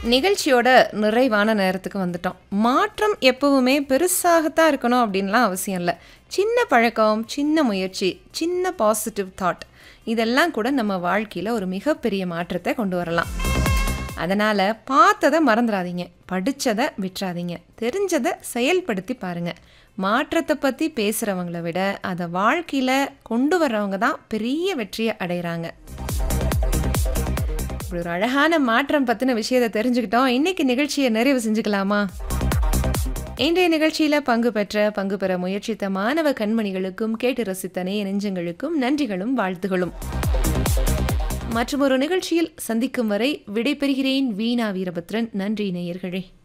நிகழ்ச்சியோட நிறைவான நேரத்துக்கு வந்துட்டோம் மாற்றம் எப்பவுமே பெருசாகத்தான் இருக்கணும் அப்படின்லாம் அவசியம் இல்லை சின்ன பழக்கம் சின்ன முயற்சி சின்ன பாசிட்டிவ் தாட் இதெல்லாம் கூட நம்ம வாழ்க்கையில் ஒரு மிகப்பெரிய மாற்றத்தை கொண்டு வரலாம் அதனால் பார்த்ததை மறந்துடாதீங்க படித்ததை விட்டுறாதீங்க தெரிஞ்சதை செயல்படுத்தி பாருங்கள் மாற்றத்தை பற்றி பேசுகிறவங்கள விட அதை வாழ்க்கையில் கொண்டு வர்றவங்க தான் பெரிய வெற்றியை அடைகிறாங்க இப்படி ஒரு அழகான மாற்றம் பற்றின விஷயத்தை தெரிஞ்சுக்கிட்டோம் இன்னைக்கு நிகழ்ச்சியை நிறைவு செஞ்சுக்கலாமா இன்றைய நிகழ்ச்சியில் பங்கு பெற்ற பங்கு பெற முயற்சித்த மாணவ கண்மணிகளுக்கும் கேட்டு ரசித்த நேய நெஞ்சங்களுக்கும் நன்றிகளும் வாழ்த்துகளும் மற்றும் ஒரு நிகழ்ச்சியில் சந்திக்கும் வரை விடைபெறுகிறேன் வீணா வீரபத்ரன் நன்றி நேயர்களே